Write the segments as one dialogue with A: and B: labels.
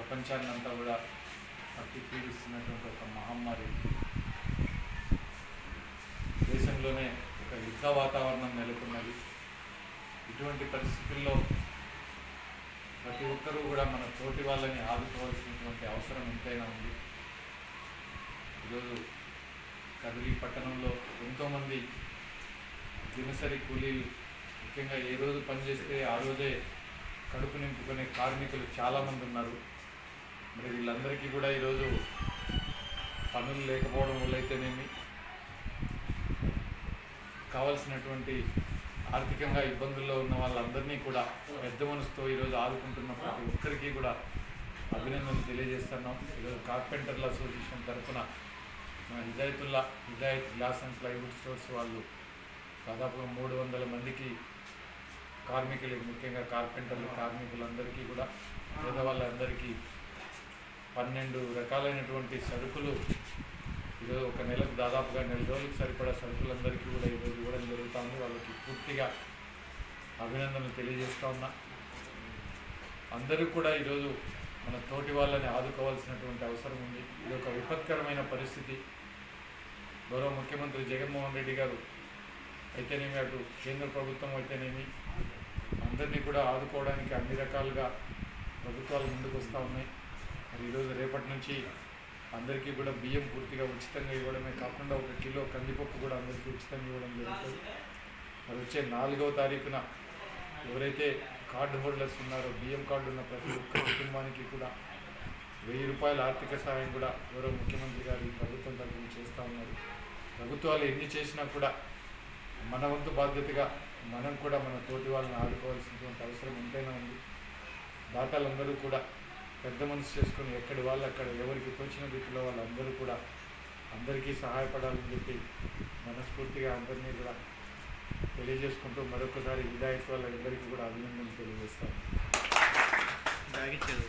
A: ప్రపంచాన్ని అంతా కూడా పట్టి పీడిస్తున్నటువంటి ఒక మహమ్మారి దేశంలోనే ఒక యుద్ధ వాతావరణం నెలకొన్నది ఇటువంటి పరిస్థితుల్లో ప్రతి ఒక్కరూ కూడా మన తోటి వాళ్ళని ఆదుకోవాల్సినటువంటి అవసరం ఎంతైనా ఉంది ఈరోజు కదిరి పట్టణంలో ఎంతోమంది దినసరి కూలీలు ముఖ్యంగా ఏ రోజు పనిచేస్తే ఆ రోజే కడుపు నింపుకునే కార్మికులు చాలామంది ఉన్నారు మరి వీళ్ళందరికీ కూడా ఈరోజు పనులు లేకపోవడం వల్ల అయితేనేమి కావలసినటువంటి ఆర్థికంగా ఇబ్బందుల్లో ఉన్న వాళ్ళందరినీ కూడా పెద్ద మనసుతో ఈరోజు ఆదుకుంటున్న ప్రతి ఒక్కరికి కూడా అభినందనలు తెలియజేస్తున్నాం ఈరోజు కార్పెంటర్ల అసోసియేషన్ తరఫున మన Hidayatullah Hidayat glass and plywood stores వాళ్ళు దాదాపుగా మూడు వందల మందికి కార్మికులకి ముఖ్యంగా కార్పెంటర్లు కార్మికులందరికీ కూడా పేదవాళ్ళందరికీ పన్నెండు రకాలైనటువంటి సరుకులు ఈరోజు ఒక నెలకు దాదాపుగా నెల రోజులకు సరిపడా సరుకులందరికీ కూడా ఈరోజు ఇవ్వడం జరుగుతుంది వాళ్ళకి పూర్తిగా అభినందనలు తెలియజేస్తా ఉన్నా అందరూ కూడా ఈరోజు మన తోటి వాళ్ళని ఆదుకోవాల్సినటువంటి అవసరం ఉంది ఇది ఒక విపత్కరమైన పరిస్థితి గౌరవ ముఖ్యమంత్రి జగన్మోహన్ రెడ్డి గారు అయితేనేమి అటు కేంద్ర ప్రభుత్వం అయితేనేమి అందరినీ కూడా ఆదుకోవడానికి అన్ని రకాలుగా ప్రభుత్వాలు ముందుకు వస్తూ ఉన్నాయి మరి ఈరోజు రేపటి నుంచి అందరికీ కూడా బియ్యం పూర్తిగా ఉచితంగా ఇవ్వడమే కాకుండా ఒక కిలో కందిపప్పు కూడా అందరికీ ఉచితంగా ఇవ్వడం జరుగుతుంది మరి వచ్చే నాలుగవ తారీఖున ఎవరైతే కార్డు హోల్డర్స్ ఉన్నారో బియ్యం కార్డు ఉన్న ప్రతి ఒక్క కుటుంబానికి కూడా వెయ్యి రూపాయల ఆర్థిక సహాయం కూడా గౌరవ ముఖ్యమంత్రి గారు ఈ ప్రభుత్వం తరఫున చేస్తూ ఉన్నారు ప్రభుత్వాలు ఎన్ని చేసినా కూడా మన వంతు బాధ్యతగా మనం కూడా మన తోటి వాళ్ళని ఆడుకోవాల్సినటువంటి అవసరం ఎంతైనా ఉంది దాతలందరూ కూడా పెద్ద మనసు చేసుకొని ఎక్కడి వాళ్ళు అక్కడ ఎవరికి తోచిన రీతిలో వాళ్ళందరూ కూడా అందరికీ సహాయపడాలని చెప్పి మనస్ఫూర్తిగా అందరినీ కూడా తెలియజేసుకుంటూ మరొకసారి హిదాయత్ వాళ్ళందరికీ కూడా అభినందనలు తెలియజేస్తాను
B: బ్యాగ్ ఇచ్చేది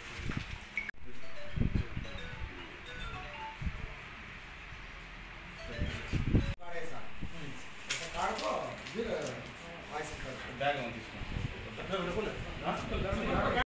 C: బ్యాగ్ తీసుకుంటాం